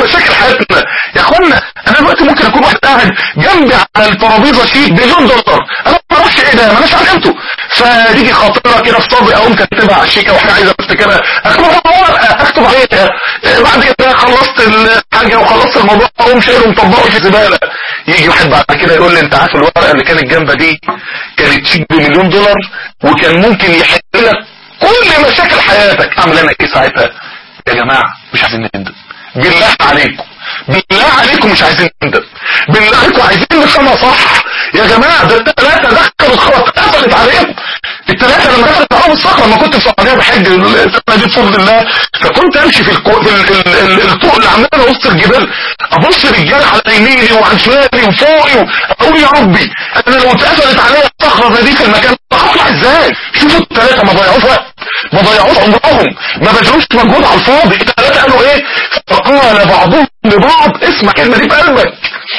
مشاكل حياتنا يا اخوانا انا دلوقتي ممكن اكون واحد قاعد جنبي على الترابيزه شيك بمليون دولار انا ما اعرفش ايه ده ماليش عن قيمته فتيجي خاطره كده في صدري اقوم كاتبها على الشيكه وحاجه عايز افتكرها اكتبها ورقه اكتب عليها بعد كده خلصت الحاجه وخلصت الموضوع اقوم شايله ومطبقه في زباله يجي واحد بعد كده يقول لي انت عارف الورقه اللي كانت جنبها دي كانت شيك بمليون دولار وكان ممكن يحل لك كل مشاكل حياتك اعمل انا ايه ساعتها يا جماعه مش عايزين نندم بالله عليكم بالله عليكم مش عايزين نندم بالله عليكم عايزين نفهمها صح يا جماعه ده الثلاثه دخلوا الخط قفلت عليهم الثلاثه لما قفلت عليهم الصخره لما كنت في السعوديه بحج السنه دي بفضل الله فكنت امشي في الكو... في ال... ال... ال... الطرق اللي عاملينها وسط الجبال ابص رجاله على يميني وعن شمالي وفوقي اقول يا ربي انا لو اتقفلت عليا الصخره زي دي في المكان هطلع ازاي شوفوا الثلاثه ما ضيعوش وقت ما ضيعوش عمرهم ما بذلوش مجهود على الفاضي الثلاثه قالوا ايه فقال بعضهم لبعض اسمع الكلمه دي بقلبك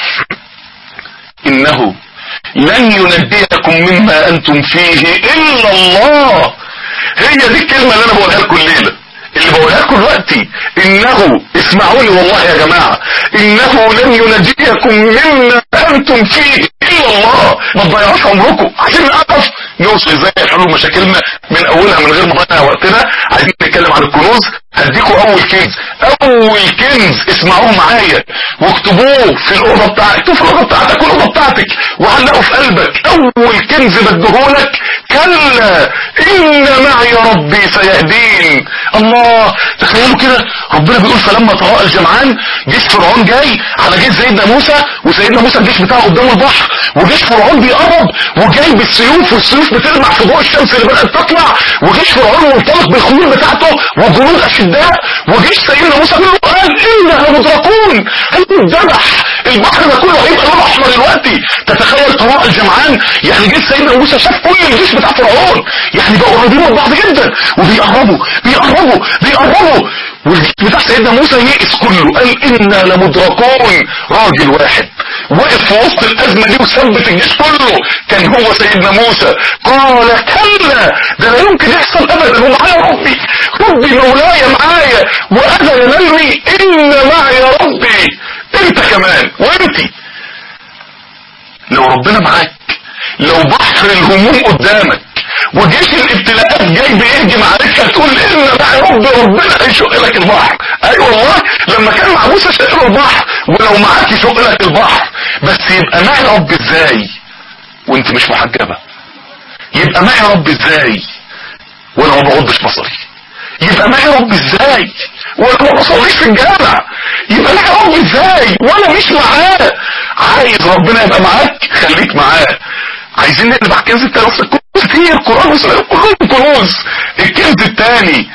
انه لن ينجيكم مما انتم فيه الا الله هي دي الكلمه اللي انا بقولها لكم الليله اللي بقولها لكم دلوقتي انه اسمعوني والله يا جماعه انه لن ينجيكم مما انتم فيه الا الله ما تضيعوش عمركم عشان نعرف نوصل ازاي لحلول مشاكلنا من اولها من غير ما نضيع وقتنا عايزين نتكلم عن الكنوز هديكم اول كنز اول كنز اسمعوه معايا واكتبوه في الاوضه بتاعتك اكتبوا في الاوضه بتاعتك والاوضه بتاعتك وعلقوا في قلبك اول كنز بديهولك كلا ان معي ربي سيهدين الله تخيلوا كده ربنا بيقول فلما تراءى الجمعان جيش فرعون جاي على جيش سيدنا موسى وسيدنا موسى الجيش بتاعه قدام البحر وجيش فرعون بيقرب وجاي بالسيوف والسيوف بتلمع في ضوء الشمس اللي بدات تطلع وجيش فرعون منطلق بالخيول بتاعته وجنود اشداء وجيش سيدنا موسى بيقول قال انا لمدركون هنذبح البحر ده كله هيبقى لونه احمر دلوقتي تتخيل تراءى الجمعان يعني جيش سيدنا موسى شاف كل الجيش بتاع فرعون يعني بقوا قريبين من بعض جدا وبيقربوا بيقربوا بيقربوا والجيش بتاع سيدنا موسى يئس كله قال انا لمدركون راجل واحد وقف في وسط الازمه دي وثبت الجيش كله كان هو سيدنا موسى قال كلا ده لا يمكن يحصل ابدا ومعايا ربي ربي مولاي معايا وانا ينلني ان معي ربي انت كمان وانتي لو ربنا معاك لو بحر الهموم قدامك وجيش الابتلاءات جاي بيهجم عليك هتقول ان معي ربي ربنا هيشق لك البحر اي أيوة والله لما كان مع موسى شق له البحر ولو معاك يشق لك البحر بس يبقى معي ربي ازاي وانت مش محجبه يبقى معي ربي ازاي وانا ما بغضش بصري يبقى معي ربي ازاي وانا ما بصليش في الجامع يبقى معي ربي ازاي وانا مش معاه عايز ربنا يبقى معاك خليك معاه عايزين نقلب على الكنز التاني اصل كتير قرآن وسلام كلهم كنوز الكنز الثاني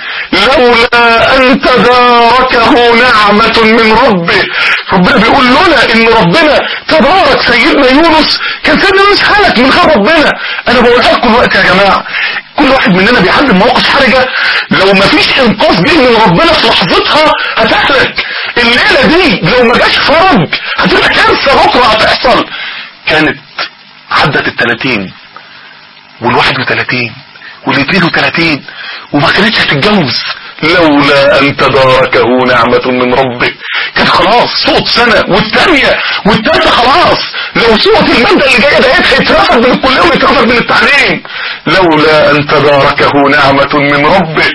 لولا ان تداركه نعمة من ربه ربنا بيقول لنا ان ربنا تبارك سيدنا يونس كان سيدنا يونس هلك من غير ربنا انا بقولها لكم دلوقتي يا جماعة كل واحد مننا بيعلم مواقف حرجة لو ما فيش انقاذ جه من ربنا في لحظتها هتهلك الليلة دي لو ما جاش فرج هتبقى كارثة بكرة هتحصل كانت عدت التلاتين والواحد وتلاتين والاثنين وتلاتين وما كانتش هتتجوز لولا ان تداركه نعمة من ربه كان خلاص صوت سنة والثانية والثالثة خلاص لو صوت المادة اللي جاية ديت هيترفض من الكلية ويترفض من التعليم لولا ان تداركه نعمة من ربه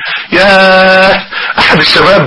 يا احد الشباب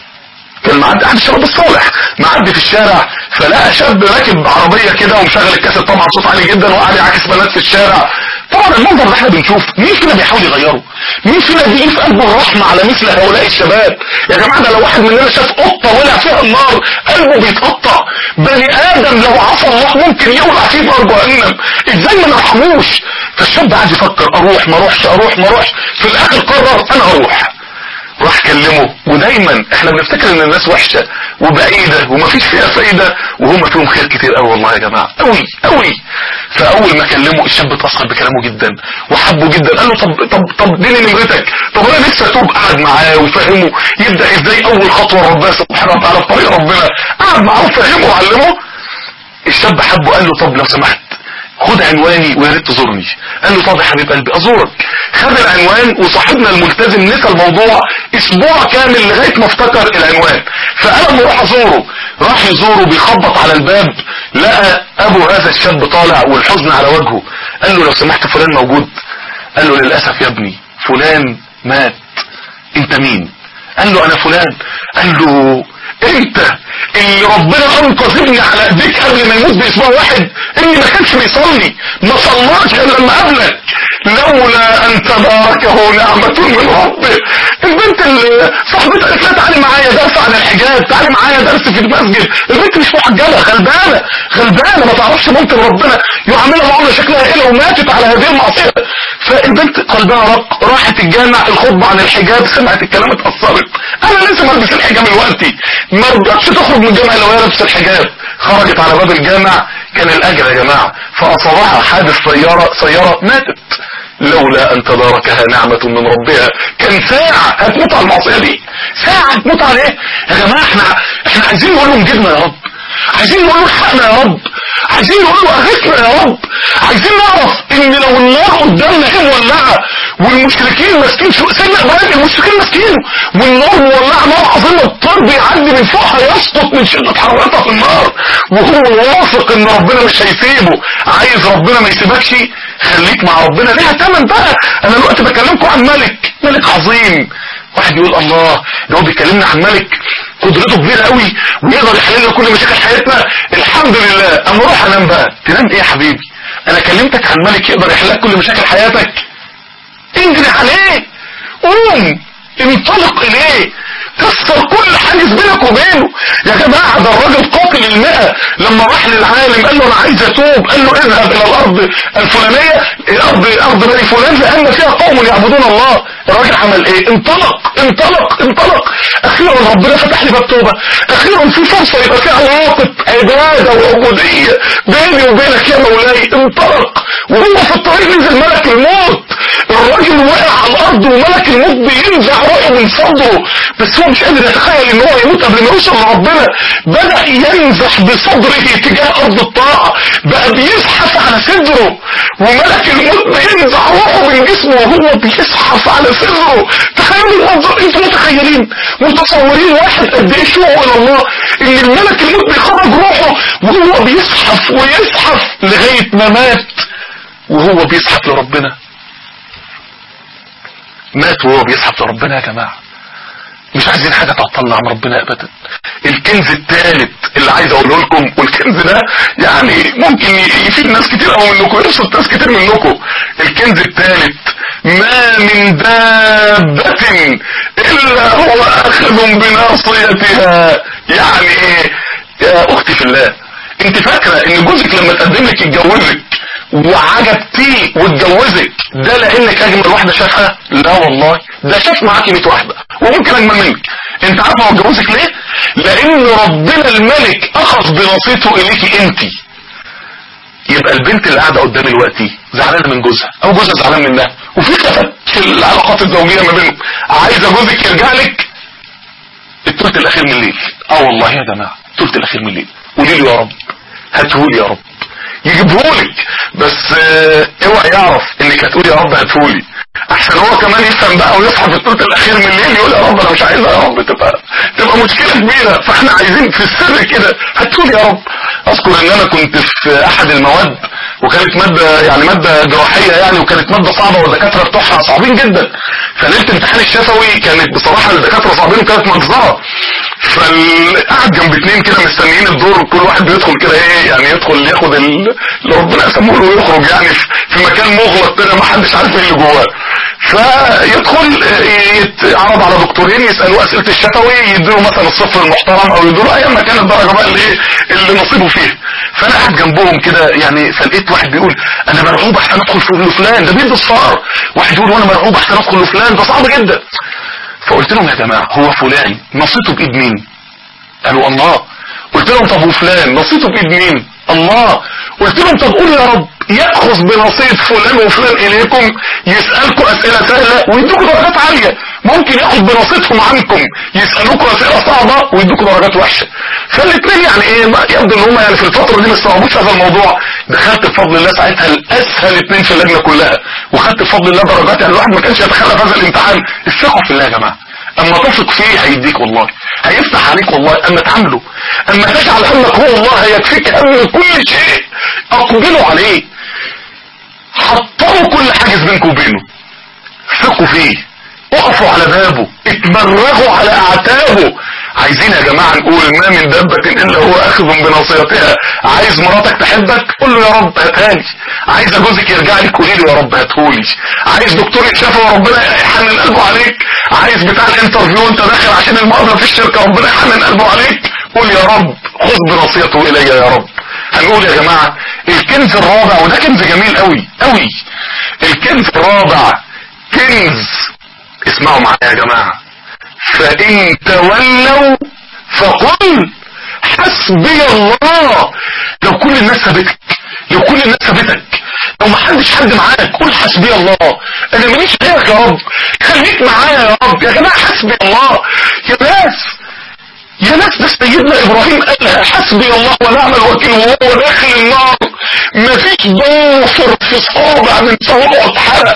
كان معدي احد الشباب الصالح معدي في الشارع فلقى شاب راكب عربية كده ومشغل الكاسيت طبعا صوت عالي جدا وقاعد يعاكس بنات في الشارع طبعا المنظر اللي احنا بنشوف مين فينا بيحاول يغيره مين فينا بيجي في قلبه الرحمة على مثل هؤلاء الشباب يا جماعة ده لو واحد مننا شاف قطة ولع فيها النار قلبه بيتقطع بني ادم لو عصى الله ممكن يولع فيه نار جهنم ازاي ما نرحموش فالشاب قاعد يفكر اروح ما اروحش اروح ما اروحش في الاخر قرر انا هروح راح كلمه ودايما احنا بنفتكر ان الناس وحشة وبعيدة ومفيش فيها فايدة وهم فيهم خير كتير قوي والله يا جماعة قوي قوي فاول ما كلمه الشاب اتأثر بكلامه جدا وحبه جدا قال له طب طب طب اديني نمرتك طب انا نفسي اتوب قعد معاه وفهمه يبدا ازاي اول خطوه ربنا سبحانه وتعالى في طريق ربنا قعد معاه وفهمه وعلمه الشاب حبه قال له طب لو سمحت خد عنواني ويا ريت تزورني قال له طب يا حبيب قلبي ازورك خد العنوان وصاحبنا الملتزم نسى الموضوع اسبوع كامل لغايه ما افتكر العنوان فقال اما اروح ازوره راح يزوره بيخبط على الباب لقى ابو هذا الشاب طالع والحزن على وجهه قال له لو سمحت فلان موجود قال له للاسف يا ابني فلان مات انت مين قال له انا فلان قال له انت اللي ربنا انقذ ابني على ايديك قبل ما يموت باسبوع واحد ابني ما كانش بيصلي ما صلاش الا لما قابلك لولا ان تباركه نعمة من ربه البنت اللي صاحبتها قالت لها تعالي معايا درس عن الحجاب تعالي معايا درس في المسجد البنت مش محجبة غلبانة غلبانة ما تعرفش ممكن ربنا يعاملها معاملة شكلها ايه لو ماتت على هذه المعصية فالبنت قلبها رق راحت الجامع الخطبة عن الحجاب سمعت الكلام اتأثرت انا لسه بلبس الحجاب دلوقتي ما رضتش تخرج من الجامع لو هي لابسه الحجاب خرجت على باب الجامع كان الاجر يا جماعة فاصابها حادث سيارة سيارة ماتت لولا ان تداركها نعمة من ربها كان ساعة هتموت على المعصية دي ساعة هتموت على ايه يا جماعة احنا احنا عايزين نقول لهم جبنا يا رب عايزين نقول له حقنا يا رب عايزين نقول له اغثنا يا رب عايزين نعرف ان لو النار قدامنا ايه مولعه والمشركين ماسكين شو سيدنا ابراهيم المشركين ماسكينه والنار مولعه نار عظيمه الطير بيعدي من فوقها يسقط من شده حرارتها في النار وهو واثق ان ربنا مش هيسيبه عايز ربنا ما يسيبكش خليك مع ربنا ليها تمن بقى انا دلوقتي بكلمكم عن ملك ملك عظيم واحد يقول الله ده هو بيكلمنا عن ملك قدرته كبيره قوي ويقدر يحل لنا كل مشاكل حياتنا الحمد لله اما اروح انام بقى تنام ايه يا حبيبي انا كلمتك عن ملك يقدر يحل لك كل مشاكل حياتك انجري عليه قوم انطلق اليه كسر كل حاجز بينك وبينه يا جماعة ده الراجل قاتل المئة لما راح للعالم قال له انا عايز اتوب قال له اذهب الى الارض الفلانية ارض ارض بني فلان لان فيها قوم يعبدون الله الراجل عمل ايه انطلق انطلق انطلق اخيرا ربنا فتح لي باب توبة اخيرا في فرصة يبقى في علاقة عبادة وعبودية بيني وبينك يا مولاي انطلق وهو في الطريق نزل ملك الموت الراجل وقع على الارض وملك الموت بينزع روحه من صدره بس هو مش قادر يتخيل ان هو يموت قبل ما يوصل لربنا بدأ ينزح بصدره تجاه ارض الطاعة بقى بيزحف على صدره وملك الموت بينزع روحه من جسمه وهو بيزحف على صدره تخيلوا المنظر انتوا متخيلين متصورين واحد قد ايه شوقه الى الله ان الملك الموت بيخرج روحه وهو بيزحف ويزحف لغاية ما مات وهو بيزحف لربنا مات وهو بيزحف لربنا يا جماعه مش عايزين حاجة تعطلنا عن ربنا ابدا الكنز الثالث اللي عايز اقوله لكم والكنز ده يعني ممكن يفيد ناس كتير قوي منكم يبسط ناس كتير منكم الكنز الثالث ما من دابة الا هو اخذ بناصيتها يعني ايه يا اختي في الله انت فاكرة ان جوزك لما تقدم لك يتجوزك وعجبتيه واتجوزك ده لانك اجمل واحدة شافها لا والله ده شاف معاكي 100 واحدة وممكن اجمل منك انت عارف هو اتجوزك ليه لان ربنا الملك اخذ بنصيته اليكي انت يبقى البنت اللي قاعده قدامي دلوقتي زعلانه من جوزها او جوزها زعلان منها وفي خفت في العلاقات الزوجيه ما بينهم عايزه جوزك يرجع لك الثلث الاخير من الليل اه والله يا جماعه الثلث الاخير من الليل قولي له يا رب هاتهولي يا رب يجيبهولك بس اه اوعى يعرف انك هتقولي يا رب هاتهولي احسن هو كمان يفهم بقى ويصحى في الثلث الاخير من الليل يقول يا رب انا مش عايزها يا رب تبقى تبقى مشكله كبيره فاحنا عايزين في السر كده هاتولي يا رب اذكر ان انا كنت في احد المواد وكانت ماده يعني ماده جراحيه يعني وكانت ماده صعبه والدكاتره بتوعها صعبين جدا فليله امتحان الشفوي كانت بصراحه الدكاتره صعبين وكانت مجزره فقعد جنب اتنين كده مستنيين الدور كل واحد بيدخل كده ايه يعني يدخل ياخد اللي ربنا يسموه له ويخرج يعني في مكان مغلق كده ما حدش عارف ايه اللي جواه فيدخل يتعرض على دكتورين يسالوه اسئله الشفوي يديله مثلا الصفر المحترم او يديله ايا ما كان الدرجه بقى اللي اللي نصيبه فيه فانا قاعد جنبهم كده يعني فلقيت واحد بيقول انا مرعوب احسن ادخل في لفلان ده بيدي الصار واحد يقول وانا مرعوب احسن ادخل لفلان ده صعب جدا فقلت لهم يا جماعه هو فلان نصيته بايد مين قالوا الله قلت لهم طب وفلان نصيته بايد مين الله قلت لهم طب قولوا يا رب يأخذ بنصيب فلان وفلان إليكم يسألكم أسئلة سهلة ويدوكم درجات عالية ممكن ياخد بنصيتهم عنكم يسالوكوا اسئله صعبه ويدوكوا درجات وحشه فالاثنين يعني ايه يبدو ان هم يعني في الفتره دي ما استوعبوش هذا الموضوع دخلت بفضل الله ساعتها الاسهل اثنين في اللجنه كلها وخدت بفضل الله درجات يعني الواحد ما كانش يتخيل هذا الامتحان الثقه في الله يا جماعه اما تثق فيه هيديك والله هيفتح عليك والله اما تعامله اما تجعل همك هو الله هيكفيك هم كل شيء اقبلوا عليه حطموا كل حاجز بينكم وبينه ثقوا فيه وقفوا على بابه اتمرغوا على اعتابه عايزين يا جماعة نقول ما من دابة الا هو اخذ بناصيتها عايز مراتك تحبك قول له يا رب هاتهالي عايز جوزك يرجع لك قولي له يا رب هاتهولي عايز دكتور يتشافى وربنا يحنن قلبه عليك عايز بتاع الانترفيو انت داخل عشان المقابله في الشركه ربنا يحنن قلبه عليك قول يا رب خذ بنصيته الي يا رب هنقول يا جماعة الكنز الرابع وده كنز جميل قوي قوي الكنز الرابع كنز اسمعوا معايا يا جماعة فإن تولوا فقل حسبي الله لو كل الناس سابتك لو كل الناس سابتك لو ما حدش حد معاك قول حسبي الله انا ماليش غيرك يا رب خليك معايا يا رب يا جماعة حسبي الله يا ناس يا ناس ده سيدنا ابراهيم قالها حسبي الله ونعم الوكيل وهو داخل النار مفيش ضافر في صابع من صوابعه اتحرق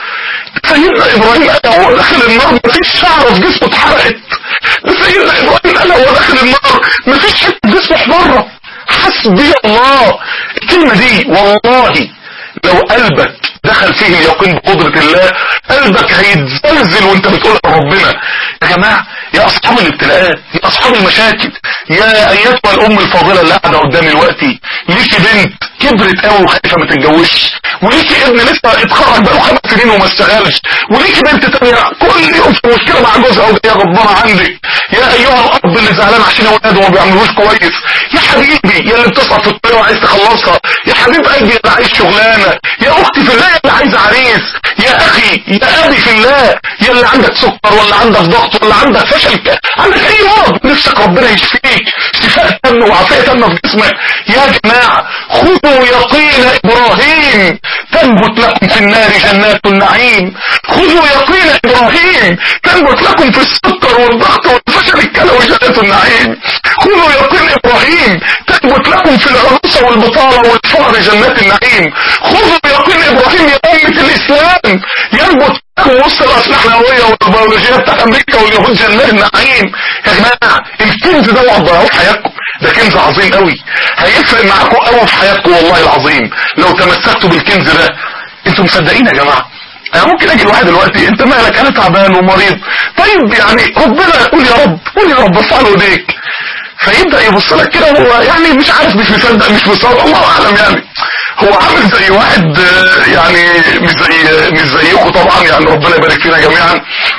سيدنا ابراهيم قال هو داخل النار مفيش شعره في جسمه اتحرقت سيدنا ابراهيم قال هو داخل النار مفيش حته جسمه احمرت حسبي الله الكلمه دي والله لو قلبك دخل فيه اليقين بقدرة الله قلبك هيتزلزل وانت بتقول ربنا يا جماعة يا اصحاب الابتلاءات يا اصحاب المشاكل يا ايتها الام الفاضلة اللي قاعدة قدامي دلوقتي ليكي بنت كبرت قوي وخايفة ما تتجوزش وليكي ابن لسه اتخرج بقاله خمس سنين وما اشتغلش وليكي بنت تانية كل يوم في مشكلة مع جوزها وهي غضبانة عندك يا ايها الاب اللي زعلان عشان اولاده وما بيعملوش كويس يا حبيبي يا اللي بتصعد في الطريق وعايز تخلصها يا حبيب قلبي اللي عايز شغلانة يا اختي في الله اللي عايزة عريس يا اخي يا ابي في الله يا اللي عندك سكر ولا عندك ضغط ولا عندك فشل عندك اي مرض نفسك ربنا يشفيك شفاء تام وعافية تامة في جسمك يا جماعة خذوا يقين ابراهيم تنبت لكم في النار جنات النعيم خذوا يقين ابراهيم تنبت لكم في السكر والضغط والفشل الكلوي جنات النعيم خذوا يقين ابراهيم تنبت لكم في العروسة والبطالة والفقر جنات النعيم خذوا يقين ابراهيم يا امة الاسلام ينبت لكم وسط الاسلحة النووية والبيولوجية بتاعت امريكا واليهود جنات النعيم يا جماعة الكنز ده وضعوه في حياتكم ده كنز عظيم قوي هيفرق معاكم قوي في حياتكم والله العظيم لو تمسكتوا بالكنز ده انتوا مصدقين يا جماعة انا ممكن اجي لواحد دلوقتي انت مالك انا تعبان ومريض طيب يعني ربنا قول يا رب قول يا رب ارفع له ايديك فيبدا يبص لك كده هو يعني مش عارف مش مصدق مش مصدق الله اعلم يعني هو عامل زي واحد يعني مش زي مش زيكم طبعا يعني ربنا يبارك فينا جميعا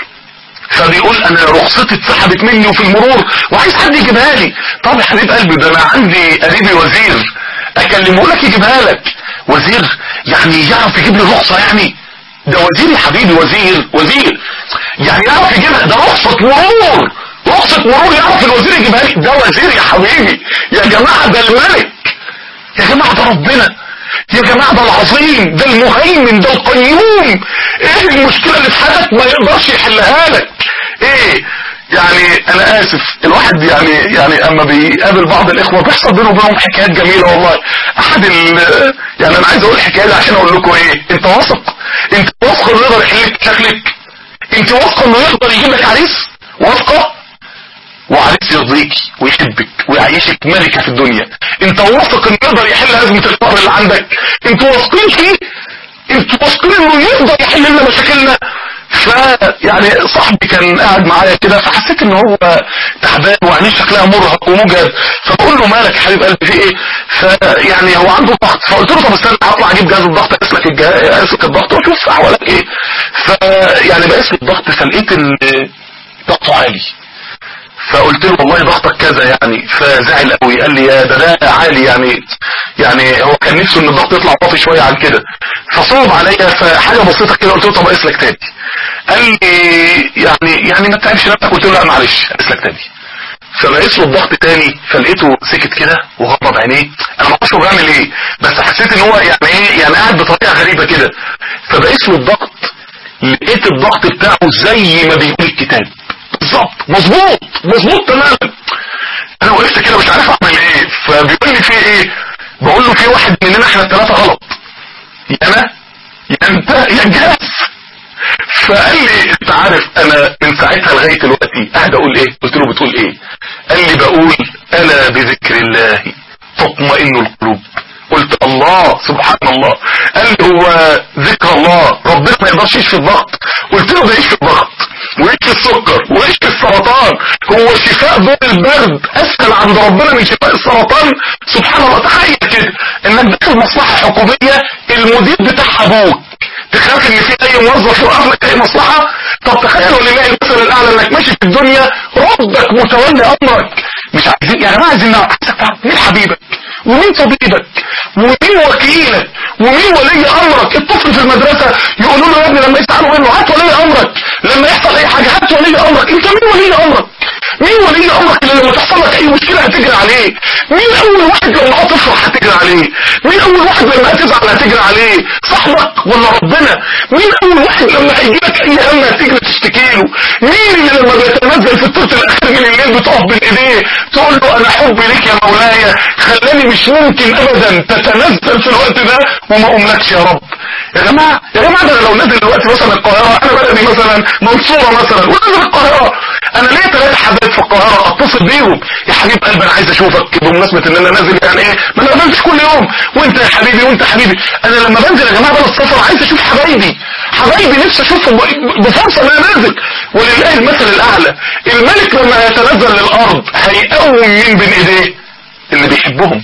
فبيقول انا رخصتي اتسحبت مني وفي المرور وعايز حد يجيبها لي طب يا حبيب قلبي ده انا عندي قريبي وزير اكلمه لك يجيبها لك وزير يعني يعرف يجيب لي رخصه يعني ده وزير يا حبيبي وزير وزير يعني يعرف يجيبها ده رخصه مرور رخصه مرور يعرف الوزير يجيبها لي ده وزير يا حبيبي يا جماعه ده الملك يا جماعه ده ربنا يا جماعة ده العظيم ده المهيمن ده القيوم ايه المشكلة اللي في حياتك ما يقدرش يحلها لك ايه يعني انا اسف الواحد يعني يعني اما بيقابل بعض الاخوة بيحصل بينه وبينهم حكايات جميلة والله احد ال يعني انا عايز اقول الحكاية دي عشان اقول لكم ايه انت واثق انت واثق انه يقدر يحل لك شكلك انت واثقة انه يقدر يجيب لك عريس واثقة وعريس يرضيكي ويحبك ويعيشك ملكة في الدنيا انت واثق انه يقدر يحل ازمة الفقر اللي عندك انتوا واثقين فيه انتوا واثقين انه يقدر يحل لنا مشاكلنا ف يعني صاحبي كان قاعد معايا كده فحسيت ان هو تعبان وعينيه شكلها مرهق ومجهد فبقول له مالك يا حبيب قلبي في ايه فيعني هو عنده ضغط فقلت له طب استنى هطلع اجيب جهاز الضغط اقيس لك الجهاز اقيس لك الضغط واشوف احوالك ايه فيعني بقيس له الضغط فلقيت ان ضغطه عالي فقلت له والله ضغطك كذا يعني فزعل قوي قال لي يا ده ده عالي يعني يعني هو كان نفسه ان الضغط يطلع واطي شويه عن كده فصعب عليا فحاجه بسيطه كده قلت له طب اقيس لك تاني قال لي يعني يعني ما تتعبش نفسك قلت له لا معلش اقيس لك تاني فبقيس له الضغط تاني فلقيته سكت كده وغمض عينيه انا ما اعرفش هو بيعمل ايه بس حسيت ان هو يعني ايه يعني قاعد بطريقه غريبه كده فبقيس له الضغط لقيت الضغط بتاعه زي ما بيقول الكتاب بالظبط مظبوط مظبوط تماما انا وقفت كده مش عارف اعمل ايه فبيقول لي في ايه بقول له في واحد مننا احنا الثلاثه غلط يا انا يا انت يا الجهاز فقال لي انت عارف انا من ساعتها لغايه دلوقتي قاعد اقول ايه قلت له بتقول ايه قال لي بقول الا بذكر الله تطمئن القلوب قلت الله سبحان الله قال لي هو ذكر الله ربنا ما يقدرش يشفي الضغط قلت له ده يشفي الضغط ويشفي السكر ويشفي السرطان هو شفاء دور البرد اسهل عند ربنا من شفاء السرطان سبحان الله تخيل كده انك داخل مصلحه حكوميه المدير بتاعها ابوك تخاف ان في اي موظف يوقف لك اي مصلحه طب تخيل ولله المثل الاعلى انك ماشي في الدنيا ربك متولي امرك مش عايزين يعني ما عايزين نعرف مين حبيبك ومين طبيبك ومين وكيلك ومين ولي امرك الطفل في المدرسة يقولوا له يا ابني لما يسألوا منه هات ولي امرك لما يحصل اي حاجة هات ولي امرك انت مين ولي امرك مين ولي امرك اللي لما تحصل لك اي مشكلة هتجري عليه مين اول واحد لما هتفرح هتجري عليه مين اول واحد لما هتزعل هتجري عليه صاحبك ولا ربنا مين اول واحد لما هيجي لك اي هم هتجري تشتكي له مين اللي لما بيتنزل في الثلث الاخير من الليل بتقف بين ايديه تقول له انا حبي ليك يا مولاي خلاني مش ممكن ابدا تتنزل في الوقت ده وما اقوملكش يا رب يا جماعة يا جماعة ده لو نزل دلوقتي مثلا القاهرة انا بلدي مثلا منصورة مثلا ونزل القاهرة انا ليا ثلاثة حبايب في القاهرة اتصل بيهم يا حبيب قلبي انا عايز اشوفك بمناسبة ان انا نازل يعني ايه ما انا بنزل كل يوم وانت يا حبيبي وانت حبيبي انا لما بنزل يا جماعة بلا السفر عايز اشوف حبايبي حبايبي نفسي اشوفهم بفرصة ان انا نازل ولله المثل الاعلى الملك لما يتنزل للارض هيقوم مين بين ايديه اللي بيحبهم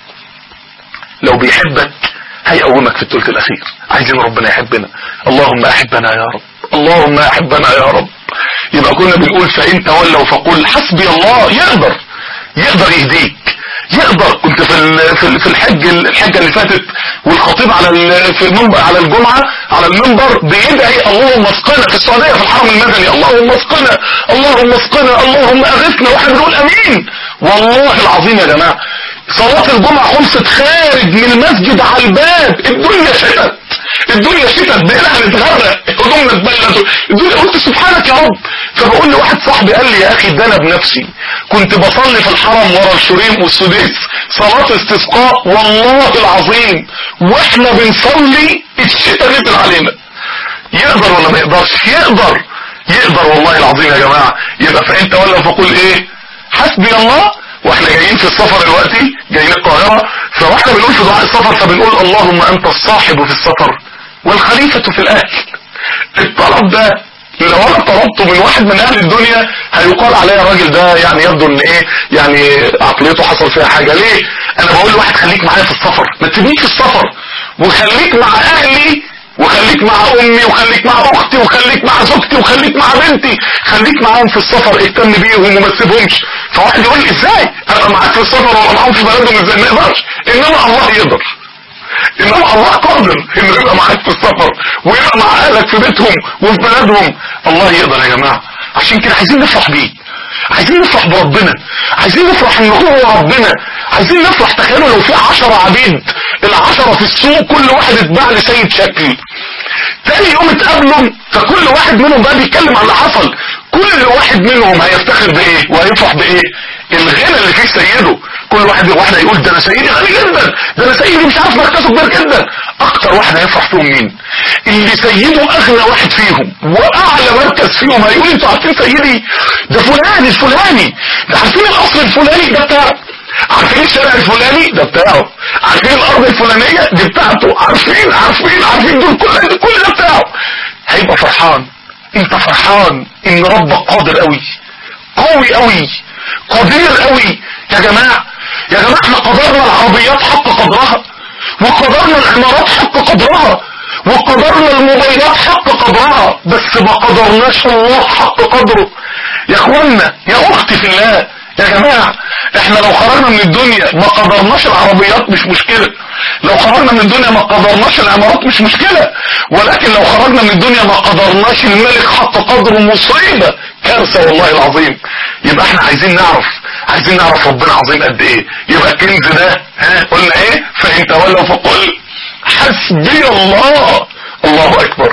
لو بيحبك هيقومك في الثلث الاخير عايزين ربنا يحبنا اللهم احبنا يا رب اللهم احبنا يا رب يبقى كنا بنقول فان تولوا فقل حسبي الله يقدر يقدر يهديك يقدر كنت في في الحج الحجه اللي فاتت والخطيب على في المنبر على الجمعه على المنبر بيدعي اللهم اسقنا في السعوديه في الحرم المدني اللهم اسقنا اللهم اسقنا اللهم اغثنا واحنا بنقول امين والله العظيم يا جماعه صلاة الجمعة خلصت خارج من المسجد على الباب الدنيا شتت الدنيا شتت بقينا هنتغرق هدومنا اتبلت الدنيا قلت سبحانك يا رب فبقول لواحد صاحبي قال لي يا اخي ده انا بنفسي كنت بصلي في الحرم ورا الشريم والسديس صلاة استسقاء والله العظيم واحنا بنصلي الشتاء نزل علينا يقدر ولا ما يقدرش يقدر يقدر والله العظيم يا جماعة يبقى فانت ولا فقول ايه حسبي الله واحنا جايين في السفر دلوقتي جايين القاهرة فواحنا بنقول في دعاء السفر فبنقول اللهم انت الصاحب في السفر والخليفة في الاهل الطلب ده لو انا طلبته من واحد من اهل الدنيا هيقال عليا الراجل ده يعني يبدو ان ايه يعني عقليته حصل فيها حاجة ليه انا بقول لواحد خليك معايا في السفر ما تسيبنيش في السفر وخليك مع اهلي وخليك مع امي وخليك مع اختي وخليك مع زوجتي وخليك مع بنتي خليك معاهم في السفر اهتم بيهم وما تسيبهمش فواحد يقول لي ازاي ابقى معاك في السفر وابقى معاهم في بلدهم ازاي ما يقدرش انما الله يقدر انما الله قادر انه يبقى معاك في السفر ويبقى مع اهلك في بيتهم وفي بلدهم الله يقدر يا جماعه عشان كده عايزين نفرح بيه عايزين نفرح بربنا عايزين نفرح ان هو ربنا عايزين نفرح تخيلوا لو في عشرة عبيد العشرة في السوق كل واحد اتباع لسيد شكل تاني يوم اتقابلوا فكل واحد منهم بقى بيتكلم عن اللي حصل كل واحد منهم هيفتخر بايه وهيفرح بايه الغنى اللي فيه سيده كل واحد واحد هيقول ده انا سيدي غني جدا ده انا سيدي مش عارف مركزه كبير جدا اكتر واحد هيفرح فيهم مين اللي سيده اغنى واحد فيهم واعلى مركز فيهم هيقول انتوا عارفين سيدي ده فلان الفلاني ده عارفين القصر الفلاني ده بتاعه عارفين الشارع الفلاني ده بتاعه عارفين الارض الفلانية دي بتاعته عارفين عارفين عارفين دول كل كل ده بتاعه هيبقى فرحان انت فرحان ان ربك قادر قوي قوي قوي قدير قوي يا جماعة يا جماعة احنا قدرنا العربيات حق قدرها وقدرنا العمارات حق قدرها وقدرنا الموبايلات حق قدرها بس ما قدرناش الله حق قدره يا اخوانا يا اختي في الله يا جماعة احنا لو خرجنا من الدنيا ما قدرناش العربيات مش مشكلة لو خرجنا من الدنيا ما قدرناش العمارات مش مشكلة ولكن لو خرجنا من الدنيا ما قدرناش الملك حق قدره مصيبة كارثة والله العظيم يبقى احنا عايزين نعرف عايزين نعرف ربنا عظيم قد ايه يبقى الكنز ده ها قلنا ايه فان تولوا فقل حسبي الله الله اكبر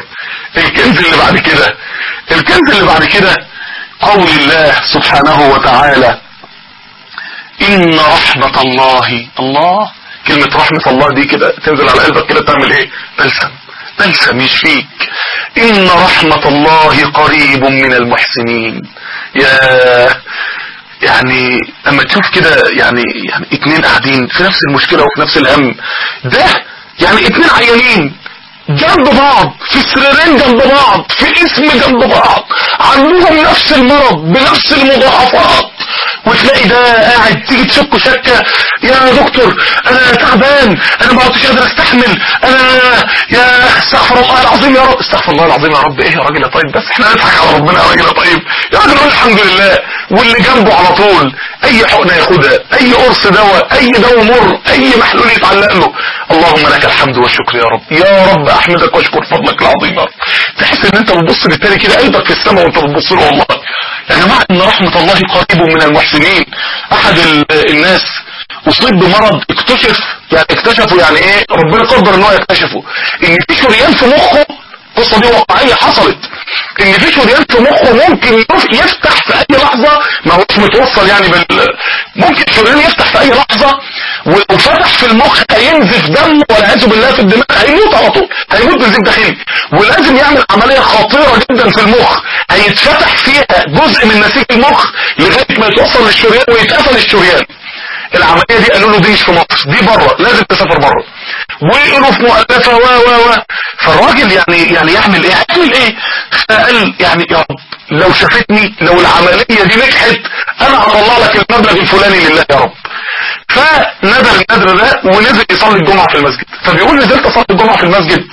الكنز اللي بعد كده الكنز اللي بعد كده قول الله سبحانه وتعالى ان رحمة الله الله كلمة رحمة الله دي كده تنزل على قلبك كده تعمل ايه بلسم بلسم يشفيك ان رحمة الله قريب من المحسنين يا يعني اما تشوف كده يعني يعني اتنين قاعدين في نفس المشكلة وفي نفس الهم ده يعني اتنين عيانين جنب بعض في سريرين جنب بعض في اسم جنب بعض عندهم نفس المرض بنفس المضاعفات وتلاقي ده قاعد تيجي تشكه شكة يا دكتور انا تعبان انا ما عدتش قادر استحمل انا يا استغفر الله العظيم يا رب استغفر الله العظيم يا رب ايه يا راجل يا طيب بس احنا نضحك على ربنا يا راجل يا طيب يا راجل قول الحمد لله واللي جنبه على طول اي حقنه ياخدها اي قرص دواء اي دواء مر اي محلول يتعلق له اللهم لك الحمد والشكر يا رب يا رب احمدك واشكر فضلك العظيم يا رب تحس ان انت بتبص للتاني كده قلبك في السماء وانت بتبص له والله يا جماعه ان رحمه الله قريب من المحسنين احد الناس اصيب بمرض اكتشف يعني اكتشفوا يعني ايه ربنا قدر ان هو يكتشفه ان في شريان في مخه القصه دي واقعيه حصلت ان في شريان في مخه ممكن يفتح في اي لحظه ما هوش متوصل يعني بال ممكن شريان يفتح في اي لحظه وفتح في المخ هينزف دم والعياذ بالله في الدماغ هيموت على طول هيموت بنزيف داخلي ولازم يعمل عمليه خطيره جدا في المخ هيتفتح فيها جزء من نسيج المخ لغايه ما يتوصل للشريان ويتقفل الشريان العملية دي قالوا له دي مش في مصر دي بره لازم تسافر بره وقالوا في مؤلفة و و و فالراجل يعني يعني يعمل ايه يعمل ايه فقال يعني يا رب لو شافتني لو العملية دي نجحت انا هطلع لك المبلغ الفلاني لله يا رب فنذر النذر ده ونزل يصلي الجمعة في المسجد فبيقول نزلت اصلي الجمعة في المسجد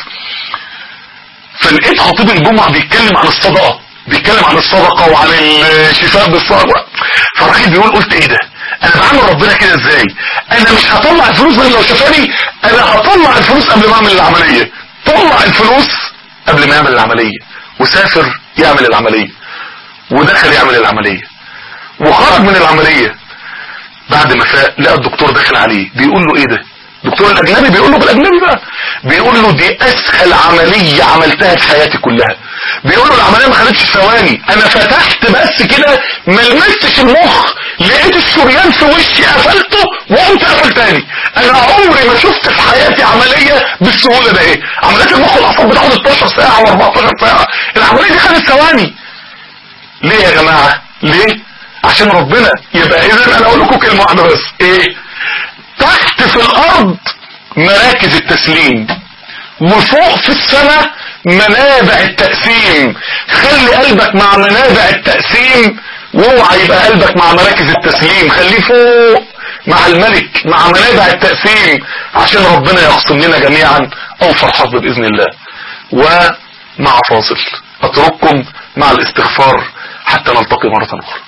فلقيت خطيب الجمعة بيتكلم عن الصدقة بيتكلم عن الصدقة وعن الشفاء بالصدقة فالراجل بيقول قلت ايه ده انا بعمل ربنا كده ازاي انا مش هطلع الفلوس غير لو شافاني انا هطلع الفلوس قبل ما اعمل العملية طلع الفلوس قبل ما يعمل العملية وسافر يعمل العملية ودخل يعمل العملية وخرج من العملية بعد ما فاق لقى الدكتور داخل عليه بيقول له ايه ده الدكتور الاجنبي بيقول له بالاجنبي بقى بيقول له دي اسهل عملية عملتها في حياتي كلها بيقول له العملية ما خدتش ثواني انا فتحت بس كده ما لمستش المخ لقيت الشريان في وشي قفلته وقمت قفل تاني انا عمري ما شفت في حياتي عملية بالسهولة ده ايه عمليات المخ والاعصاب بتاخد 12 ساعة و14 ساعة العملية دي خدت ثواني ليه يا جماعة ليه عشان ربنا يبقى اذا انا اقول لكم كلمة واحدة بس ايه تحت في الارض مراكز التسليم وفوق في السماء منابع التقسيم خلي قلبك مع منابع التقسيم واوعى يبقى قلبك مع مراكز التسليم خليه فوق مع الملك مع منابع التقسيم عشان ربنا يقسم لنا جميعا اوفر حظ باذن الله ومع فاصل اترككم مع الاستغفار حتى نلتقي مرة اخرى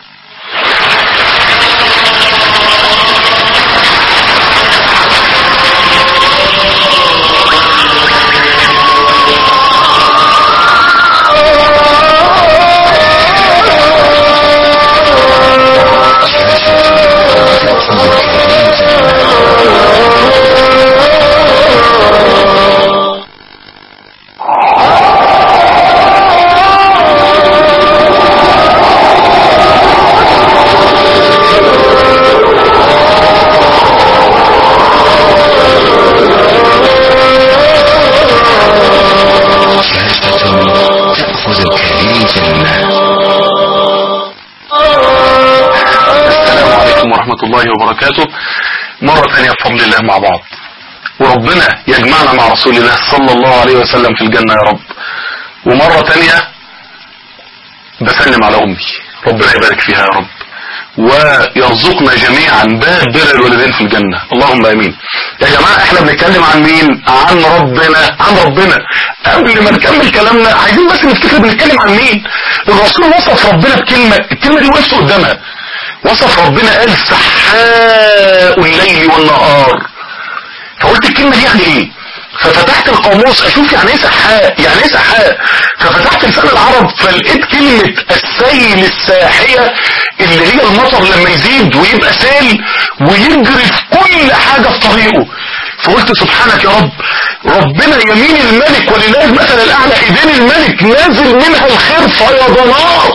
الله وبركاته مرة ثانية بفضل الله مع بعض وربنا يجمعنا مع رسول الله صلى الله عليه وسلم في الجنة يا رب ومرة ثانية بسلم على أمي ربنا يبارك فيها يا رب ويرزقنا جميعا باب بر الوالدين في الجنة اللهم امين يا جماعة احنا بنتكلم عن مين عن ربنا عن ربنا قبل ما نكمل كلامنا عايزين بس نفتكر بنتكلم عن مين الرسول وصف ربنا بكلمة الكلمة دي وقفت قدامها وصف ربنا قال سحاء الليل والنهار فقلت الكلمة دي يعني ايه ففتحت القاموس اشوف يعني ايه سحاء يعني ايه سحاء ففتحت لسان العرب فلقيت كلمة السيل الساحية اللي هي المطر لما يزيد ويبقى سيل ويجري في كل حاجة في طريقه فقلت سبحانك يا رب ربنا يمين الملك ولله المثل الاعلى ايدين الملك نازل منها الخير فيضانات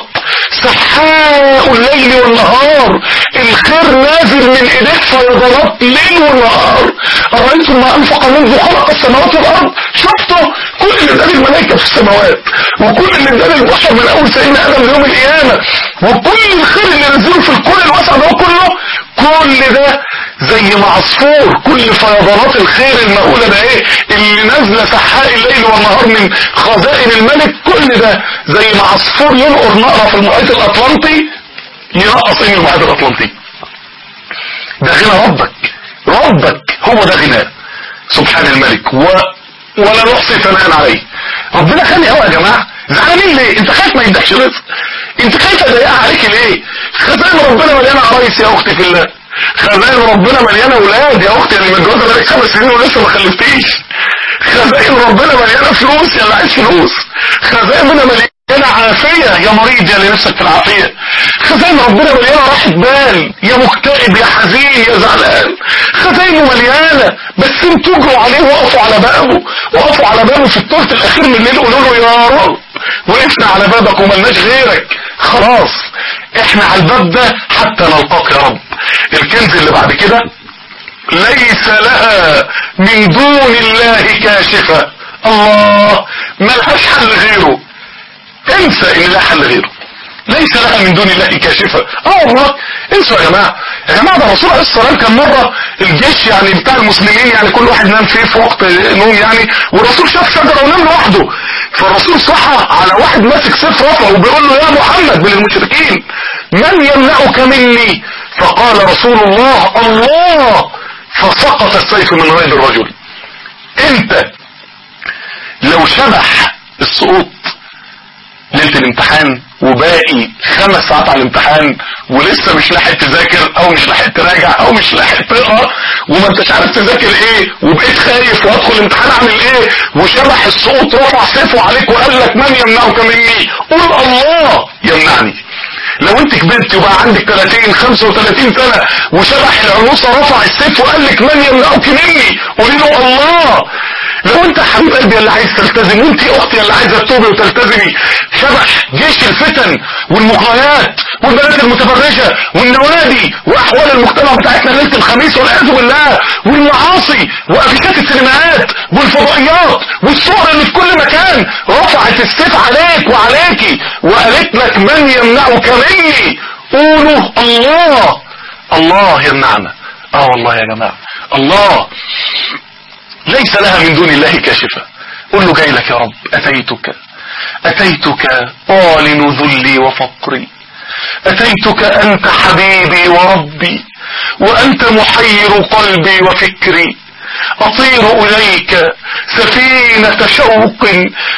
سحاء الليل والنهار الخير نازل من ايديك فيضانات ليل ونهار أرأيتم ما أنفق منذ خلق السماوات والأرض شفتوا كل اللي اداني الملائكة في السماوات وكل اللي اداني البشر من أول سيدنا آدم ليوم القيامة وكل الخير اللي نزله في الكون الواسع ده كله كل ده زي ما عصفور كل فيضانات الخير المقولة ده ايه اللي نازلة سحاء الليل والنهار من خزائن الملك كل ده زي ما عصفور ينقر نقرة في المحيط الأطلنطي ينقص ايه من المحيط الأطلنطي ده غنى ربك ربك هو ده غناه سبحان الملك و... ولا نحصي ثناء عليه ربنا غني قوي يا جماعه زعلانين ليه انت خايف ما يدكش رزق انت خايف اضايقها عليك ليه خزائن ربنا مليانه عرايس يا اختي في الله خزائن ربنا مليانه اولاد يا اختي اللي متجوزه بقالك خمس سنين ولسه ما خلفتيش خزائن ربنا مليانه فلوس يا اللي عايز فلوس خزائن ربنا مليانه عافيه يا مريض يا اللي نفسك في العافيه خزائن ربنا مليانه راحه بال يا مكتئب يا حزين يا زعلان خزائنه مليانه بس انتوا اجروا عليه وقفوا على بابه وقفوا على بابه في الثلث الاخير من الليل قولوا له يا رب وقفنا على بابك وملناش غيرك خلاص احنا على الباب ده حتى نلقاك يا رب الكنز اللي بعد كده ليس لها من دون الله كاشفة الله ملهاش حل غيره انسى ان لا حل غيره ليس لها من دون الله كاشفة اه والله انسوا يا جماعة يا جماعة ده الرسول عليه الصلاة والسلام كان مرة الجيش يعني بتاع المسلمين يعني كل واحد نام فيه في وقت نوم يعني والرسول شاف شجرة ونام لوحده فالرسول صحى على واحد ماسك سيف رفعه وبيقول له يا محمد من المشركين من يمنعك مني فقال رسول الله الله فسقط السيف من غير الرجل انت لو شبح السقوط ليله الامتحان وباقي خمس ساعات على الامتحان ولسه مش لاحق تذاكر او مش لاحق تراجع او مش لاحق تقرا وما انتش عارف تذاكر ايه وبقيت خايف وادخل الامتحان اعمل ايه وشبح السقوط رفع سيفه عليك وقال لك من يمنعك مني قول الله يمنعني لو انت كبرت وبقى عندك 30 35 سنة وشبح العروسة رفع السيف وقال لك من يمنعك مني قولي له الله لو انت حبيب قلبي اللي عايز تلتزم وانت اختي اللي عايزه تتوبي وتلتزمي شبح جيش الفتن والمغريات والبنات المتبرجه والنوادي واحوال المجتمع بتاعتنا ليله الخميس والعياذ بالله والمعاصي وافيشات السينمائات والفضائيات والصور اللي في كل مكان رفعت السيف عليك وعليكي وقالت لك من يمنعك مني قولوا الله الله يمنعنا اه والله يا جماعه الله ليس لها من دون الله كاشفة قل له جاي لك يا رب أتيتك أتيتك أعلن ذلي وفقري أتيتك أنت حبيبي وربي وأنت محير قلبي وفكري أطير إليك سفينة شوق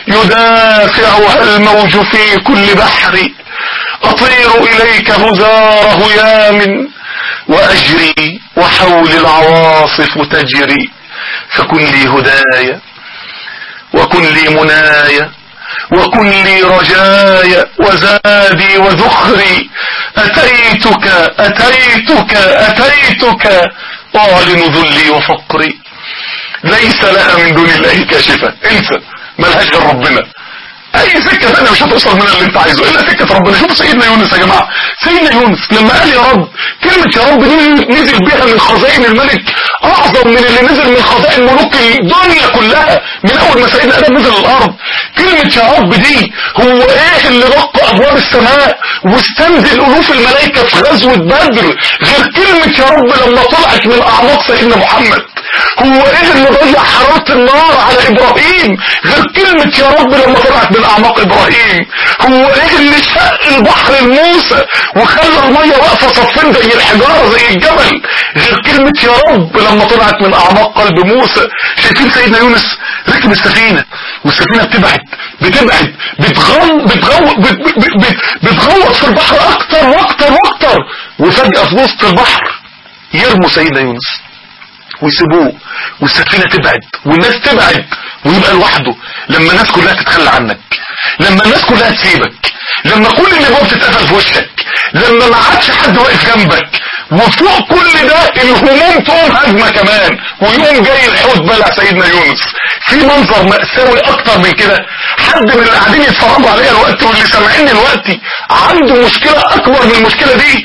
يدافعها الموج في كل بحر أطير إليك هزار هيام وأجري وحول العواصف تجري فكن لي هدايا وكن لي منايا وكن لي رجايا وزادي وذخري أتيتك أتيتك أتيتك أعلن ذلي وفقري ليس لها من دون الله كاشفة انسى ملهاش غير ربنا اي سكة ثانيه مش هتوصل من اللي انت عايزه الا سكة ربنا شوف سيدنا يونس يا جماعة سيدنا يونس لما قال يا رب كلمة يا رب دي نزل بيها من خزائن الملك اعظم من اللي نزل من خزائن ملوك الدنيا كلها من اول ما سيدنا ادم نزل الارض كلمة يا رب دي هو ايه اللي رق ابواب السماء واستنزل الوف الملائكة في غزوة بدر غير كلمة يا رب لما طلعت من اعماق سيدنا محمد هو ايه اللي ضيع حرارة النار على ابراهيم غير كلمة يا رب لما طلعت من اعماق ابراهيم هو ايه اللي شق البحر لموسى وخلى المية واقفة صفين زي الحجارة زي الجبل غير كلمة يا رب لما طلعت من اعماق قلب موسى شايفين سيدنا يونس ركب السفينة والسفينة بتبعد بتبعد بتغم بتغو بت بت بت بتغوط في البحر اكتر واكتر واكتر وفجأة في وسط البحر يرموا سيدنا يونس ويسيبوه والسفينة تبعد والناس تبعد ويبقى لوحده لما الناس كلها تتخلى عنك لما الناس كلها تسيبك لما كل الابواب تتقفل في وشك لما ما عادش حد واقف جنبك وفوق كل ده الهموم تقوم هجمة كمان ويقوم جاي الحوت بلع سيدنا يونس في منظر مأساوي اكتر من كده حد من اللي قاعدين يتفرجوا عليا دلوقتي واللي سامعيني دلوقتي عنده مشكلة اكبر من المشكلة دي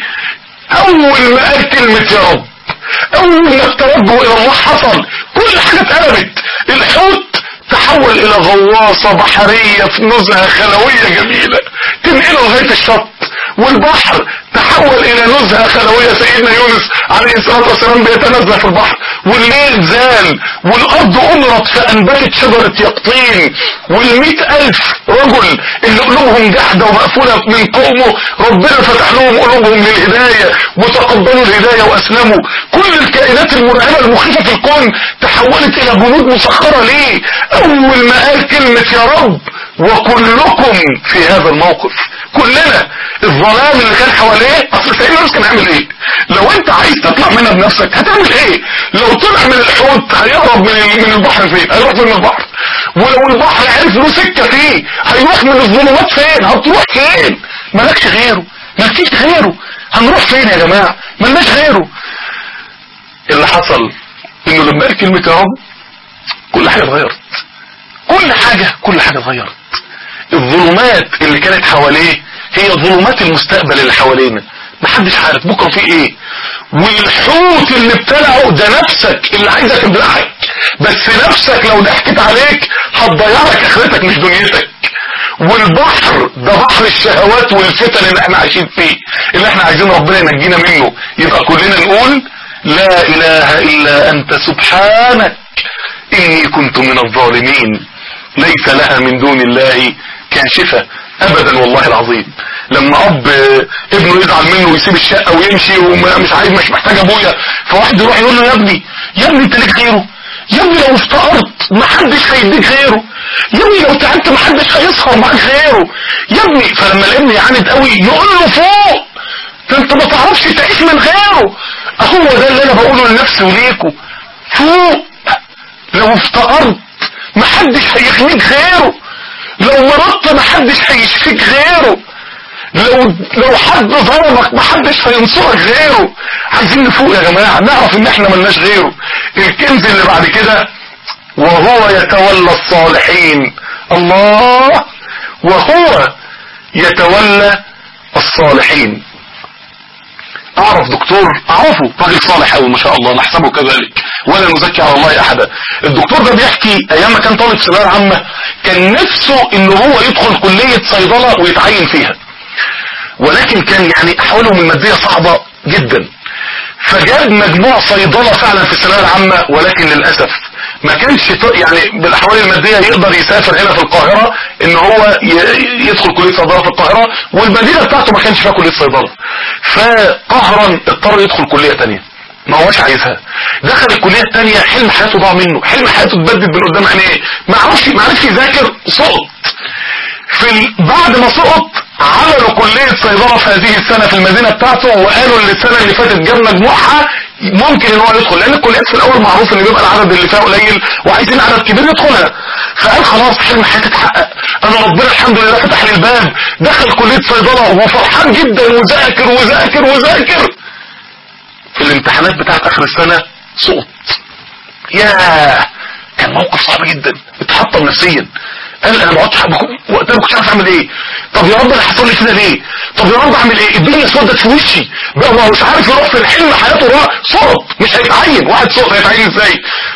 اول ما قال كلمة يا رب اول ما التوجه الى الله حصل كل حاجة اتقلبت الحوت تحول الى غواصة بحرية في نزهة خلوية جميلة تنقله لغاية الشط والبحر تحول الى نزهة خلوية سيدنا يونس عليه الصلاة والسلام بيتنزه في البحر والليل زال والارض امرت فانبتت شجرة يقطين والمئة الف رجل اللي قلوبهم جحدة ومقفولة من قومه ربنا فتح لهم قلوبهم للهداية وتقبلوا الهداية واسلموا كل الكائنات المرعبة المخيفة في الكون تحولت الى جنود مسخرة ليه اول ما قال كلمة يا رب وكلكم في هذا الموقف كلنا الظلام اللي كان حواليه اصل سيدنا يونس كان هيعمل ايه لو انت عايز تطلع منها بنفسك هتعمل ايه لو طلع من الحوت هيهرب من من البحر فين هيروح فين من البحر ولو البحر عرف له سكه فيه هيروح من الظلمات فين هتروح فين مالكش غيره مالكيش غيره هنروح فين يا جماعه مالناش غيره اللي حصل انه لما قال كلمه يا رب كل حاجه اتغيرت كل حاجه كل حاجه اتغيرت الظلمات اللي كانت حواليه هي ظلمات المستقبل اللي حوالينا محدش عارف بكره في ايه والحوت اللي ابتلعه ده نفسك اللي عايزك تبلعك بس نفسك لو ضحكت عليك هتضيعك اخرتك مش دنيتك والبحر ده بحر الشهوات والفتن اللي احنا عايشين فيه اللي احنا عايزين ربنا ينجينا منه يبقى كلنا نقول لا اله الا انت سبحانك اني كنت من الظالمين ليس لها من دون الله كاشفة ابدا والله العظيم لما اب ابنه يزعل منه ويسيب الشقة ويمشي ومش عايز مش محتاج ابويا فواحد يروح يقول له يا ابني يا ابني انت ليك غيره يا ابني لو افتقرت محدش هيديك غيره يا ابني لو تعبت محدش هيسهر معاك غيره يا ابني فلما الابن يعاند قوي يقول له فوق ده انت ما تعرفش تعيش من غيره هو ده اللي انا بقوله لنفسي وليكوا فوق لو افتقرت محدش هيغنيك غيره لو مرضت محدش هيشفيك غيره لو لو حد ظلمك محدش هينصرك غيره عايزين نفوق يا جماعه نعرف ان احنا ملناش غيره الكنز اللي بعد كده وهو يتولى الصالحين الله وهو يتولى الصالحين اعرف دكتور اعرفه راجل صالح قوي ما شاء الله نحسبه كذلك ولا نزكي على الله احدا الدكتور ده بيحكي ايام ما كان طالب ثانويه عامه كان نفسه ان هو يدخل كليه صيدله ويتعين فيها ولكن كان يعني احوالهم الماديه صعبه جدا فجاب مجموع صيدله فعلا في الثانويه العامه ولكن للاسف ما كانش يعني بالاحوال الماديه يقدر يسافر هنا في القاهره ان هو يدخل كليه صيدله في القاهره والمدينه بتاعته ما كانش فيها كليه صيدله فقهرا اضطر يدخل كليه تانية ما هوش عايزها دخل الكليه الثانيه حلم حياته ضاع منه حلم حياته اتبدد من قدام عينيه ما عرفش ما عرفش يذاكر سقط في بعد ما سقط عملوا كلية صيدلة في هذه السنة في المدينة بتاعته وقالوا ان السنة اللي فاتت جاب مجموعها ممكن ان هو يدخل لان الكليات في الاول معروف ان بيبقى العدد اللي فيها قليل وعايزين عدد كبير يدخلها فقال خلاص حلم حياتي اتحقق انا ربنا الحمد لله فتح لي الباب دخل كلية صيدلة وفرحان جدا وذاكر وذاكر وذاكر في الامتحانات بتاعت اخر السنة سقط ياه كان موقف صعب جدا اتحطم نفسيا قال انا ما عدتش وقتها ما كنتش عارف اعمل ايه طب يا رب انا حصل لي كده ليه طب يا رب اعمل ايه الدنيا اسودت في وشي بقى هو مش عارف يروح في الحلم حياته راح سقط مش هيتعين واحد سقط هيتعين ازاي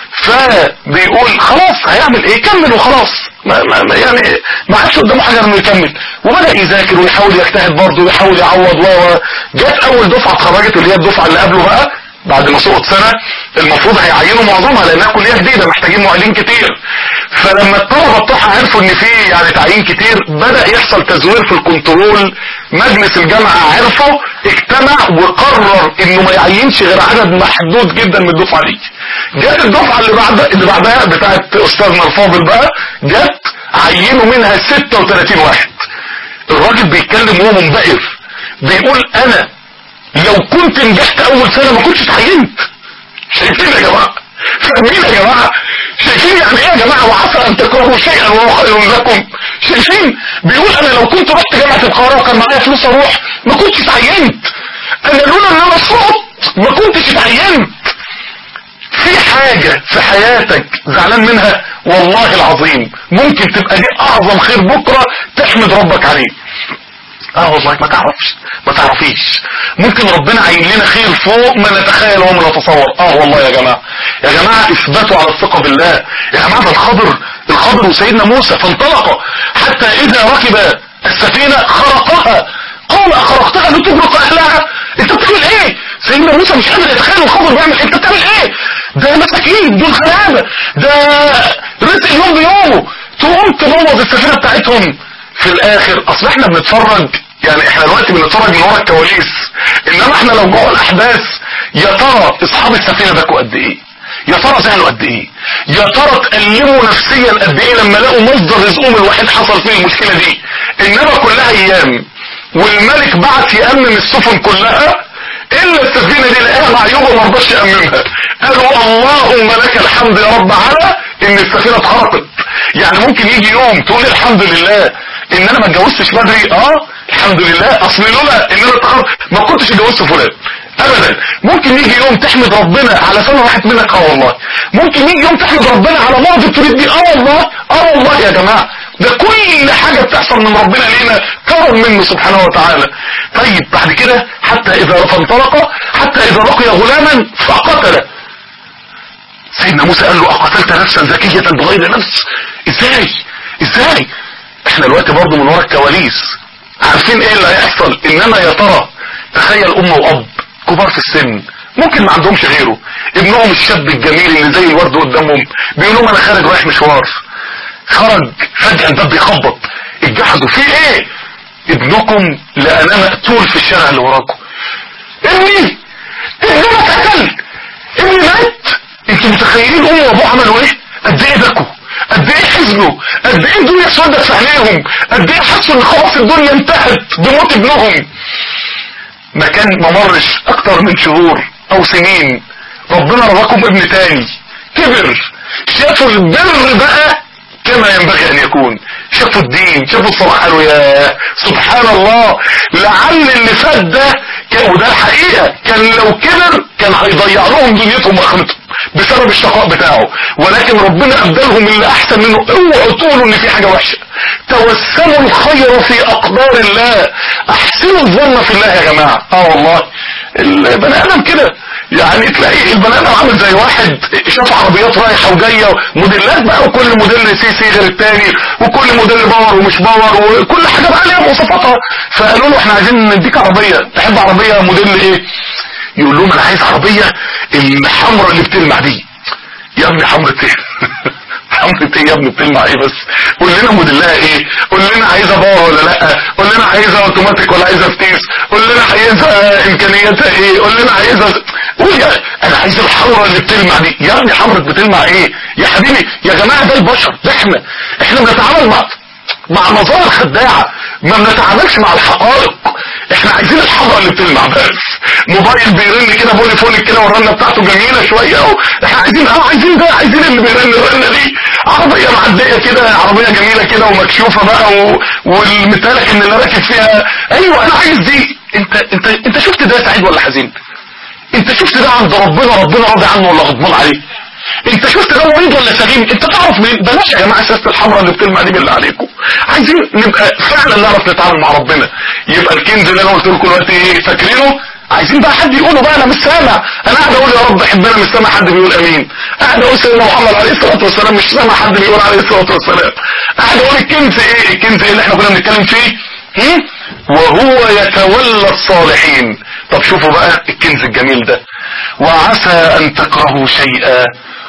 فبيقول خلاص هيعمل ايه كمل وخلاص ما ما يعني ما عادش قدامه حاجه انه يكمل وبدا يذاكر ويحاول يجتهد برضه ويحاول يعوض و جت اول دفعه اتخرجت اللي هي الدفعه اللي قبله بقى بعد ما سقط سنة المفروض هيعينوا معظمها لانها كلية جديدة محتاجين معيدين كتير فلما الطلبة بتوعها عرفوا ان في يعني تعيين كتير بدأ يحصل تزوير في الكنترول مجلس الجامعة عرفه اجتمع وقرر انه ما يعينش غير عدد محدود جدا من الدفعة دي جت الدفعة اللي بعد اللي بعدها بتاعت استاذنا الفاضل بقى جت عينوا منها 36 واحد الراجل بيتكلم وهو منبهر بيقول انا لو كنت نجحت اول سنة ما كنتش اتعينت شايفين يا جماعة فاهمين يا جماعة شايفين يعني ايه يا جماعة وعسى ان تكرهوا شيئا وهو خير لكم شايفين بيقول انا لو كنت رحت جامعة القاهرة وكان معايا فلوس اروح ما كنتش اتعينت انا لولا ان انا سقط ما كنتش اتعينت في حاجة في حياتك زعلان منها والله العظيم ممكن تبقى دي اعظم خير بكرة تحمد ربك عليه اه والله ما تعرفش ما تعرفيش ممكن ربنا عين لنا خير فوق ما نتخيل وما نتصور اه والله يا جماعة يا جماعة اثبتوا على الثقة بالله يا جماعة ده الخضر الخضر وسيدنا موسى فانطلق حتى اذا ركب السفينة خرقها قال اخرقتها لتغرق اهلها انت بتعمل ايه سيدنا موسى مش قادر يتخيل الخضر بيعمل انت بتعمل ايه ده مساكين دول غلابة ده رزق يوم بيومه تقوم تبوظ السفينة بتاعتهم في الاخر اصل احنا بنتفرج يعني احنا دلوقتي بنتفرج من ورا الكواليس انما احنا لو جوه الاحداث يا ترى اصحاب السفينه بكوا قد ايه يا ترى زعلوا قد ايه يا ترى اتألموا نفسيا قد ايه لما لقوا مصدر رزقهم الوحيد حصل فيه المشكله دي انما كلها ايام والملك بعت يأمم السفن كلها الا السفينه دي لقاها معيوبه وما رضاش يأممها قالوا اللهم لك الحمد يا رب على ان السفينه اتخرقت يعني ممكن يجي يوم تقول الحمد لله ان انا ما اتجوزتش بدري اه الحمد لله اصل لولا ان انا اتخرج ما كنتش اتجوزت فلان ابدا ممكن يجي يوم تحمد ربنا على سنه راحت منك اه والله ممكن يجي يوم تحمد ربنا على مرض تريد بيه اه والله اه والله يا جماعه ده كل حاجه بتحصل من ربنا لينا كرم منه سبحانه وتعالى طيب بعد كده حتى اذا فانطلق حتى اذا لقي غلاما فقتله سيدنا موسى قال له اقتلت نفسا زكيه بغير نفس ازاي ازاي احنا دلوقتي برضه من ورا الكواليس عارفين ايه اللي هيحصل انما يا ترى تخيل ام واب كبار في السن ممكن ما عندهمش غيره ابنهم الشاب الجميل اللي زي الورد قدامهم بيقول لهم انا خارج رايح مشوار خرج فجأة الباب بيخبط اتجحدوا في ايه ابنكم لقناه مقتول في الشارع اللي وراكم ابني ابني اتقتل ابني مات انتوا متخيلين امه وابوه عملوا ايه قد ايه بكوا قد ايه حزنوا قد ايه الدنيا اسودت في عينيهم قد ايه حسوا ان خلاص الدنيا انتهت بموت ابنهم ما كان ما مرش اكتر من شهور او سنين ربنا رزقهم ابن تاني كبر شافوا البر بقى كما ينبغي ان يكون شافوا الدين شافوا الصلاح قالوا يا سبحان الله لعل اللي فات ده كان وده الحقيقة كان لو كبر كان هيضيع لهم دنيتهم واخرتهم بسبب الشقاء بتاعه ولكن ربنا ابدلهم اللي احسن منه اوعوا تقولوا ان في حاجة وحشة توسموا الخير في اقدار الله احسنوا الظن في الله يا جماعة اه والله البني ادم كده يعني تلاقي البني ادم عامل زي واحد شاف عربيات رايحه وجايه موديلات بقى وكل موديل سي سي غير التاني وكل موديل باور ومش باور وكل حاجه بقى ليها مواصفاتها فقالوا له احنا عايزين نديك عربيه تحب عربيه موديل ايه؟ يقول لهم انا عايز عربيه الحمراء اللي بتلمع دي يا ابني حمرة ايه؟ حمرة ايه يا ابني بتلمع ايه بس قول لنا موديلها ايه قول لنا عايزه باور ولا لا قول لنا عايزه اوتوماتيك ولا عايزه فتيس قول لنا عايزه امكانياتها ايه قول لنا عايزه قول يا انا عايز الحمرة اللي بتلمع دي يا ابني حمرة بتلمع ايه يا حبيبي يا جماعه ده البشر ده احنا احنا بنتعامل مع مع مظاهر خداعه ما بنتعاملش مع الحقائق احنا عايزين الحمرة اللي بتلمع بس موبايل بيرن كده بولي فونك كده والرنه بتاعته جميله شويه اهو احنا عايزين اه عايزين ده عايزين اللي بيرن الرنه دي عربيه معديه كده عربيه جميله كده ومكشوفه بقى و... والمتهيألك ان اللي راكب فيها ايوه انا عايز دي انت انت انت شفت ده سعيد ولا حزين انت شفت ده عند ربنا ربنا راضي عنه ولا غضبان عليه انت شفت ده مريض ولا سليم انت تعرف مين بلاش يا جماعه سياسه الحمراء اللي بتلمع دي بالله عليكم عايزين نبقى فعلا نعرف نتعامل مع ربنا يبقى الكنز اللي انا قلت لكم دلوقتي ايه فاكرينه عايزين بقى حد يقوله بقى انا مش سامع انا قاعد اقول يا رب احبنا مش سامع حد بيقول امين قاعد اقول سيدنا محمد عليه الصلاه والسلام مش سامع حد بيقول عليه الصلاه والسلام قاعد اقول الكنز ايه الكنز ايه اللي احنا كنا بنتكلم فيه هم؟ وهو يتولى الصالحين طب شوفوا بقى الكنز الجميل ده وعسى ان تكرهوا شيئا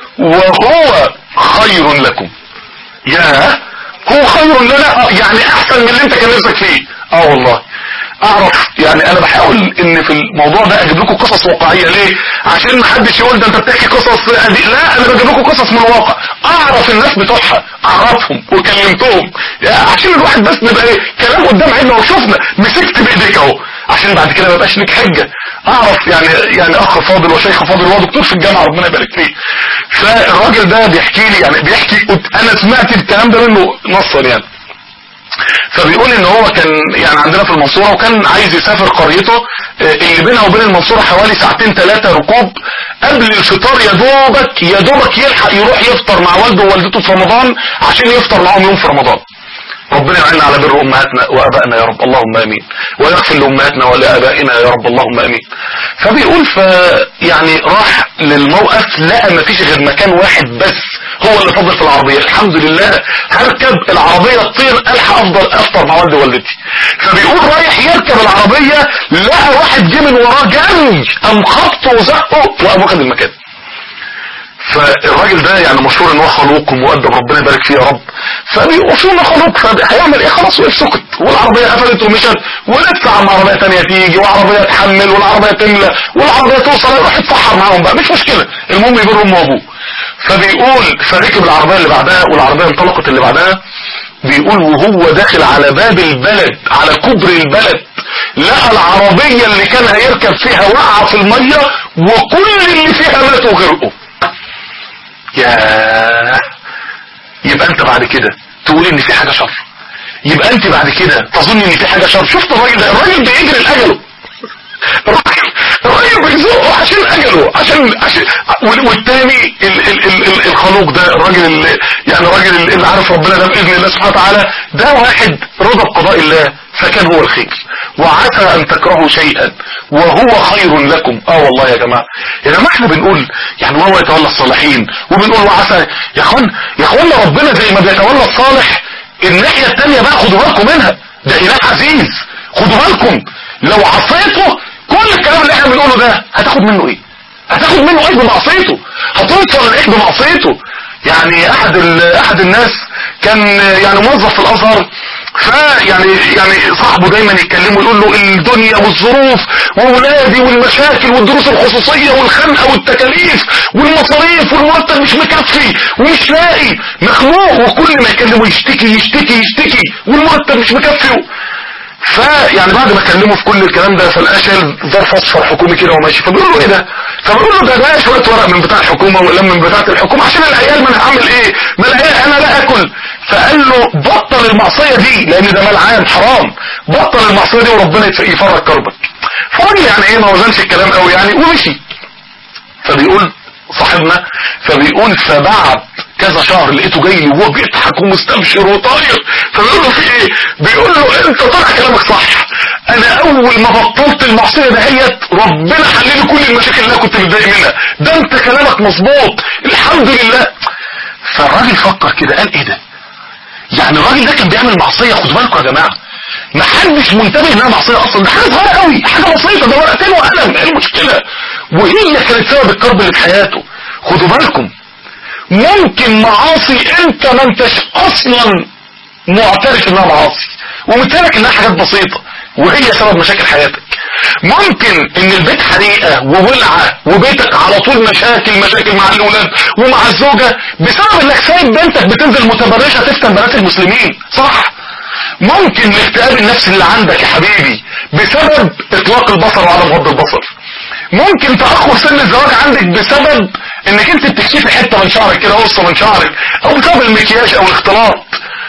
وهو خير لكم يا هو خير لنا آه، يعني احسن من اللي انت كان نفسك فيه اه والله اعرف يعني انا بحاول ان في الموضوع ده اجيب لكم قصص واقعيه ليه عشان ما حدش يقول ده انت بتحكي قصص قديم. لا انا بجيب لكم قصص من الواقع اعرف الناس بتوعها اعرفهم وكلمتهم يعني عشان الواحد بس نبقى ايه كلام قدام عيننا وشفنا مسكت بايديك اهو عشان بعد كده ما يبقاش لك حجه اعرف يعني يعني اخ فاضل وشيخ فاضل وهو دكتور في الجامعه ربنا يبارك فيه فالراجل ده بيحكي لي يعني بيحكي انا سمعت الكلام ده منه نصا يعني فبيقول ان هو كان يعني عندنا في المنصورة وكان عايز يسافر قريته آه، اللي بينها وبين المنصورة حوالي ساعتين ثلاثة ركوب قبل الفطار يا دوبك يا دوبك يلحق يروح يفطر مع والده ووالدته في رمضان عشان يفطر معاهم يوم في رمضان ربنا يعيننا على بر امهاتنا وابائنا يا رب اللهم امين ويغفر لامهاتنا ولابائنا يا رب اللهم امين فبيقول ف يعني راح للموقف لقى ما فيش غير مكان واحد بس هو اللي فضل في العربية الحمد لله هركب العربية تطير الحق افضل افطر مع والدي ووالدتي فبيقول رايح يركب العربية لقى واحد جه من وراه جري قام خبطه وزقه وقام واخد المكان فالراجل ده يعني مشهور ان هو خلوق ومؤدب ربنا يبارك فيه يا رب فبيقول خلوق فهيعمل ايه خلاص وقف سكت والعربية قفلت ومشت ولسه عم عربية تانية تيجي وعربية تحمل والعربية تملى والعربية توصل يروح يتفحر معاهم بقى مش مشكلة المهم يبر امه وابوه فبيقول فركب العربية اللي بعدها والعربية انطلقت اللي بعدها بيقول وهو داخل على باب البلد على كبر البلد لقى العربية اللي كان هيركب فيها وقع في المية وكل اللي فيها ماتوا غرقوا ياه يبقى انت بعد كده تقول ان في حاجة شر يبقى انت بعد كده تظن ان في حاجة شر شفت الراجل ده الراجل بيجري لاجله الراجل بيزقه عشان اجله عشان عشان والتاني ال ال ال ال الخلوق ده الراجل اللي يعني الراجل اللي عارف ربنا ده باذن الله سبحانه وتعالى ده واحد رضا بقضاء الله فكان هو الخير وعسى ان تكرهوا شيئا وهو خير لكم اه والله يا جماعة يا جماعة احنا بنقول يعني وهو يتولى الصالحين وبنقول وعسى يا اخوان يا اخوانا ربنا زي ما بيتولى الصالح الناحية التانية بقى خدوا بالكم منها ده اله عزيز خدوا بالكم لو عصيته كل الكلام اللي احنا بنقوله ده هتاخد منه ايه هتاخد منه ايه بمعصيته هتوصل لايه بمعصيته يعني احد احد الناس كان يعني موظف في الازهر فيعني يعني صاحبه دايما يتكلمه يقول له الدنيا والظروف وولادي والمشاكل والدروس الخصوصية والخنقة والتكاليف والمصاريف والمرتب مش مكفي ومش لاقي مخنوق وكل ما يكلمه يشتكي يشتكي يشتكي والمرتب مش مكفي فيعني بعد ما كلمه في كل الكلام ده فلقاه شايل ظرف اصفر حكومي كده وماشي فبيقول له ايه ده فبيقول له ده بقى شويه ورق من بتاع الحكومه ولا من بتاعه الحكومه عشان العيال ما انا هعمل ايه ما العيال انا لا اكل فقال له بطل المعصيه دي لان ده مال عام حرام بطل المعصيه دي وربنا يفرج كربك فراجل يعني ايه ما وزنش الكلام قوي يعني ومشي فبيقول صاحبنا فبيقول فبعد كذا شهر لقيته جاي لي وهو بيضحك ومستبشر وطاير فبيقول له في ايه بيقول له انت طلع كلامك صح انا اول ما بطلت المعصيه دهيت ربنا حل لي كل المشاكل اللي انا كنت متضايق منها ده انت كلامك مظبوط الحمد لله فالراجل فكر كده قال ايه ده يعني الراجل ده كان بيعمل معصيه خدوا بالكم يا جماعه ما حدش منتبه انها معصيه اصلا ده حاجه صغيره قوي حاجه بسيطه ده ورقتين وقلم ايه المشكله وهي كانت سبب الكرب اللي في حياته خدوا بالكم ممكن معاصي انت ما انتش اصلا معترف انها معاصي ومتهلك انها حاجات بسيطة وهي سبب مشاكل حياتك ممكن ان البيت حريقة وولعة وبيتك على طول مشاكل مشاكل مع الاولاد ومع الزوجة بسبب انك سايب بنتك بتنزل متبرجة تفتن بنات المسلمين صح ممكن الاكتئاب النفسي اللي عندك يا حبيبي بسبب اطلاق البصر وعدم غض البصر ممكن تأخر سن الزواج عندك بسبب انك انت بتكشفي حتة من شعرك كده قصة من شعرك او بسبب المكياج او الاختلاط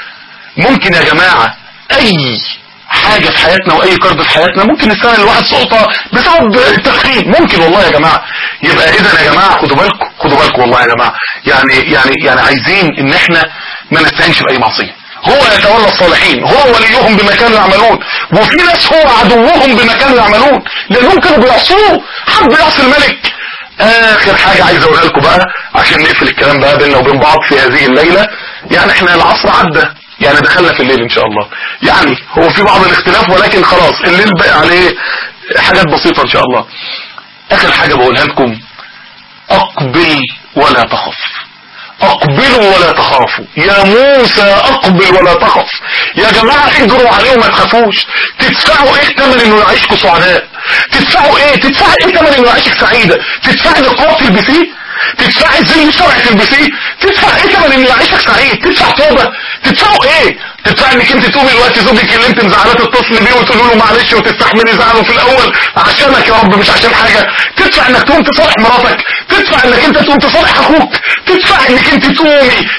ممكن يا جماعة اي حاجة في حياتنا واي كرب في حياتنا ممكن السنة الواحد سقطة بسبب التدخين ممكن والله يا جماعة يبقى اذا يا جماعة خدوا بالكم خدوا بالكم والله يا جماعة يعني يعني يعني عايزين ان احنا ما نستهينش باي معصية هو يتولى الصالحين هو وليهم بما كانوا يعملون وفي ناس هو عدوهم بما كانوا يعملون لانهم كانوا بيعصوه حب يعصي الملك اخر حاجة عايز اقولها لكم بقى عشان نقفل الكلام بقى بيننا وبين بعض في هذه الليلة يعني احنا العصر عدى يعني دخلنا في الليل ان شاء الله يعني هو في بعض الاختلاف ولكن خلاص الليل بقى عليه حاجات بسيطة ان شاء الله اخر حاجة بقولها لكم اقبل ولا تخف اقبلوا ولا تخافوا يا موسى اقبل ولا تخف يا جماعة اجروا عليه وما تخافوش تدفعوا ايه تمن انه يعيشكم سعداء تدفعوا ايه تدفعي ايه تمن انه يعيشك سعيدة تدفعي نقاب تلبسيه تدفعي زي شرع تلبسيه تدفع ايه ثمن ان يعيشك سعيد تدفع توبة تدفعوا ايه تدفع انك انت تقومي الوقت زوجك اللي انت مزعلاه تتصل بيه وتقول له معلش وتستحملي زعله في الاول عشانك يا رب مش عشان حاجة تدفع انك تقوم تصالح مراتك تدفع انك انت تقوم تصالح اخوك تدفع انك انت تقومي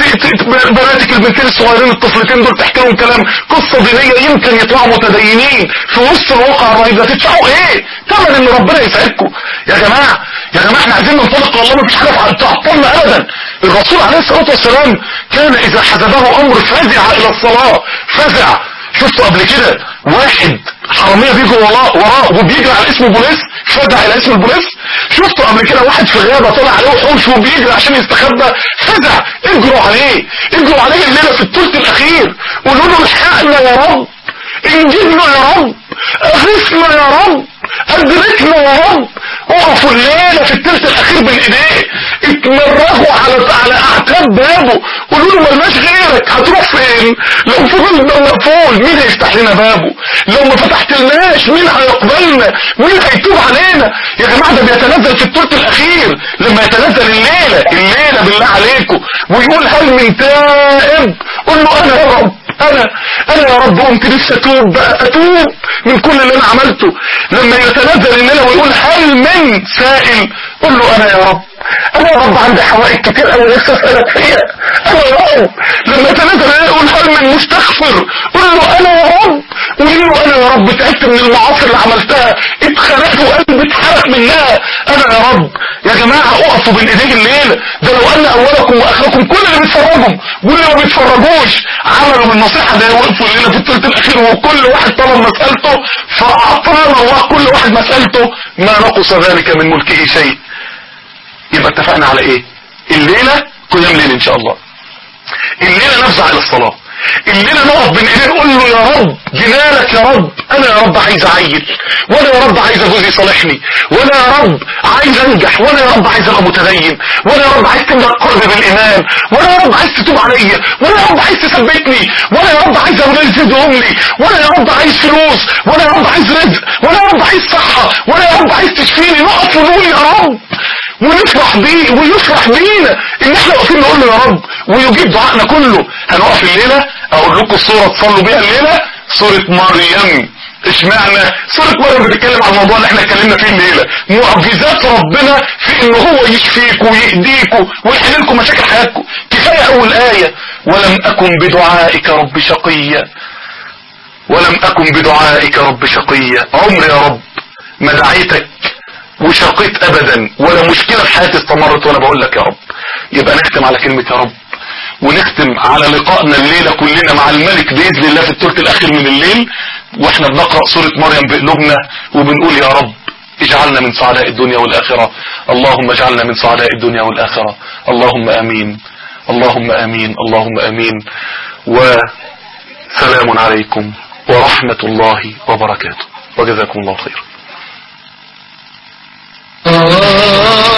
بناتك البنتين الصغيرين الطفلتين دول تحكي لهم كلام قصة دينية يمكن يطلعوا متدينين في وسط الواقع الرهيب ده تدفعوا ايه ثمن ان ربنا يسعدكم يا جماعة يا جماعة احنا عايزين ننطلق والله مفيش حاجة تعطلنا ابدا الرسول عليه الصلاة والسلام كان اذا حزبه امر فزع الى الصلاة فزع شفتوا قبل كده واحد حرامية بيجوا وراه وراه وبيجري على اسم البوليس فزع الى اسم البوليس شفتوا قبل كده واحد في غابة طلع عليه وحوش وبيجري عشان يستخبى فزع اجروا عليه اجروا عليه الليلة في الثلث الاخير قولوا له الحقنا يا رب انجدنا يا رب اغثنا يا رب ادركنا يا رب وقفوا الليلة في الثلث الاخير بين ايديه اتمرغوا على على اعتاب بابه قولوا له ملناش غيرك هتروح فين لو فضل الباب مقفول مين هيفتح لنا بابه لو ما فتحتلناش مين هيقبلنا مين هيتوب علينا يا جماعة ده بيتنزل في الثلث الاخير لما يتنزل الليلة الليلة بالله عليكم ويقول هل من تائب قول له انا يا رب انا انا يا رب قمت لسه اتوب بقى اتوب من كل اللي انا عملته لما يتنزل الليلة ويقول هل من سائل قل له انا يا رب انا يا رب عندي حوائج كتير قوي نفسي اسالك فيها انا يا رب لما يتنزل يقول هل من مستغفر قل له انا يا رب قول له انا يا رب تعبت من المعاصي اللي عملتها اتخنقت وقلبي اتحرق منها انا يا رب يا جماعة اقفوا بين ايديه الليلة ده لو ان اولكم واخركم كل اللي بيتفرجوا واللي ما بيتفرجوش عملوا بالنصيحة ده وقفوا الليلة في الثلث الاخير وكل واحد طلب مسألته فاعطانا الله كل واحد مسألته ما نقص ذلك من ملكه شيء يبقى اتفقنا على ايه الليلة قيام ليل ان شاء الله الليلة نفزع الى الصلاة الليلة نقف بين ايديه نقول له يا رب جنالك يا رب انا يا رب عايز اعيل وانا يا رب عايز جوزي يصالحني وانا يا رب عايز انجح وانا يا رب عايز ابقى متدين وانا يا رب عايز تملى قلبي بالايمان وانا يا رب عايز تتوب عليا وانا يا رب عايز تثبتني وانا يا رب عايز اولاد يزيدهم لي وانا يا رب عايز فلوس وانا يا رب عايز رزق وانا يا رب عايز صحة وانا يا رب عايز تشفيني نقف ونقول يا رب ونفرح بيه ويفرح بينا ان احنا واقفين نقول له يا رب ويجيب دعائنا كله هنقف الليلة اقول لكم الصورة تصلوا بيها الليلة صورة مريم اشمعنى سورة مريم بتتكلم عن الموضوع اللي احنا اتكلمنا فيه الليلة معجزات ربنا في ان هو يشفيك ويهديك ويحل لكم مشاكل حياتكم كفاية اول آية ولم اكن بدعائك رب شقيا ولم اكن بدعائك رب شقيا عمري يا رب ما دعيتك وشقيت ابدا ولا مشكلة في حياتي استمرت وانا بقول لك يا رب يبقى نختم على كلمة يا رب ونختم على لقائنا الليلة كلنا مع الملك بإذن الله في الثلث الأخير من الليل واحنا بنقرأ سورة مريم بقلوبنا وبنقول يا رب اجعلنا من سعداء الدنيا والآخرة اللهم اجعلنا من سعداء الدنيا والآخرة اللهم آمين اللهم آمين اللهم آمين وسلام عليكم ورحمة الله وبركاته وجزاكم الله خيرا